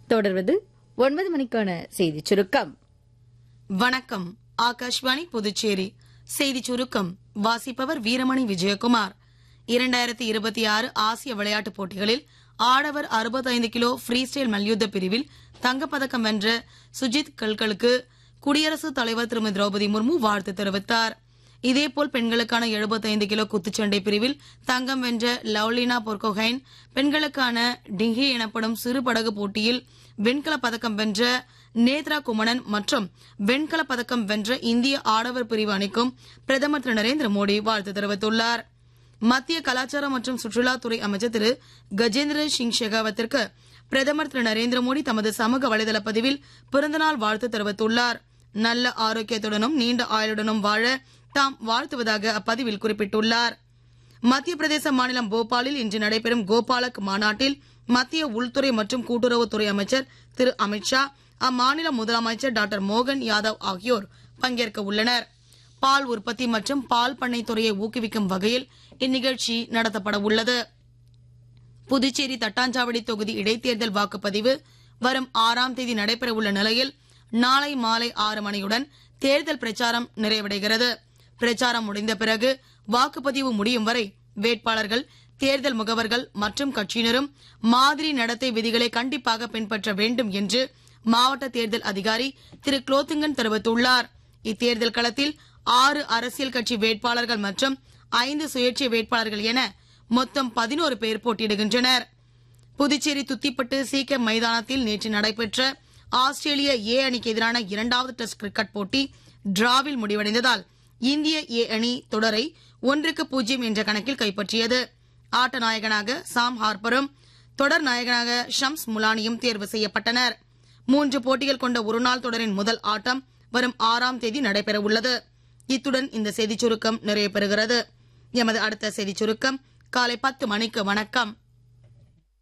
தொடர்வது ஒன்பது மணிக்கான செய்தி சுருக்கம் வணக்கம் ஆகாஷ்வாணி புதுச்சேரி செய்தி சுருக்கம் வாசிப்பவர் வீரமணி விஜயகுமார் இரண்டாயிரத்தி இருபத்தி ஆறு ஆசிய விளையாட்டுப் போட்டிகளில் ஆடவர் 65 கிலோ ஃப்ரீ ஸ்டைல் மல்யுத்த பிரிவில் தங்கப்பதக்கம் வென்ற சுஜித் கல்கலுக்கு குடியரசுத் தலைவர் திருமதி திரௌபதி முர்மு வாழ்த்து தெரிவித்தார் இதேபோல் பெண்களுக்கான 75 கிலோ குத்துச்சண்டை பிரிவில் தங்கம் வென்ற லவ்லினா பொர்கோஹைன் பெண்களுக்கான டிங்கி எனப்படும் சிறு படகு போட்டியில் வெண்கலப் பதக்கம் வென்ற நேத்ரா குமணன் மற்றும் வெண்கலப் பதக்கம் வென்ற இந்திய ஆடவர் பிரிவு அணிக்கும் பிரதமர் திரு நரேந்திர மோடி வாழ்த்து தெரிவித்துள்ளார் மத்திய கலாச்சாரம் மற்றும் சுற்றுலாத்துறை அமைச்சர் திரு கஜேந்திர சிங் ஷெகாவத்திற்கு பிரதமர் திரு நரேந்திர மோடி தமது சமூக வலைதள பதிவில் பிறந்தநாள் வாழ்த்து தெரிவித்துள்ளார் நல்ல ஆரோக்கியத்துடனும் நீண்ட ஆயுளுடனும் வாழ தாம் வாழ்த்துவதாக அப்பதிவில் குறிப்பிட்டுள்ளார் மத்திய பிரதேச மாநிலம் போபாலில் இன்று நடைபெறும் கோபாலக் மாநாட்டில் மத்திய உள்துறை மற்றும் கூட்டுறவுத்துறை அமைச்சர் திரு அமித்ஷா அம்மாநில முதலமைச்சர் டாக்டர் மோகன் யாதவ் ஆகியோர் பங்கேற்க உள்ளனர் பால் உற்பத்தி மற்றும் பால் பண்ணை துறையை ஊக்குவிக்கும் வகையில் இந்நிகழ்ச்சி நடத்தப்பட உள்ளது புதுச்சேரி தட்டாஞ்சாவடி தொகுதி இடைத்தேர்தல் வாக்குப்பதிவு வரும் ஆறாம் தேதி நடைபெறவுள்ள நிலையில் நாளை மாலை ஆறு மணியுடன் தேர்தல் பிரச்சாரம் நிறைவடைகிறது பிரச்சாரம் முடிந்த பிறகு வாக்குப்பதிவு முடியும் வரை வேட்பாளர்கள் தேர்தல் முகவர்கள் மற்றும் கட்சியினரும் மாதிரி நடத்தை விதிகளை கண்டிப்பாக பின்பற்ற வேண்டும் என்று மாவட்ட தேர்தல் அதிகாரி திரு குலோத்துங்கன் தெரிவித்துள்ளார் இத்தேர்தல் களத்தில் ஆறு அரசியல் கட்சி வேட்பாளர்கள் மற்றும் ஐந்து சுயேட்சை வேட்பாளர்கள் என மொத்தம் பதினோரு பேர் போட்டியிடுகின்றனர் புதுச்சேரி துத்திப்பட்டு சீக்கிரம் மைதானத்தில் நேற்று நடைபெற்ற ஆஸ்திரேலிய ஏ அணிக்கு எதிரான இரண்டாவது டெஸ்ட் கிரிக்கெட் போட்டி டிராவில் முடிவடைந்ததால் இந்திய ஏ அணி தொடரை ஒன்றுக்கு பூஜ்ஜியம் என்ற கணக்கில் கைப்பற்றியது ஆட்ட நாயகனாக சாம் ஹார்பரும் தொடர் நாயகனாக ஷம்ஸ் முலானியும் தேர்வு செய்யப்பட்டனர் மூன்று போட்டிகள் கொண்ட ஒருநாள் தொடரின் முதல் ஆட்டம் வரும் ஆறாம் தேதி நடைபெறவுள்ளது இத்துடன் இந்த செய்திச் சுருக்கம் நிறைவு பெறுகிறது எமது அடுத்த செய்திச் சுருக்கம் காலை பத்து மணிக்கு வணக்கம்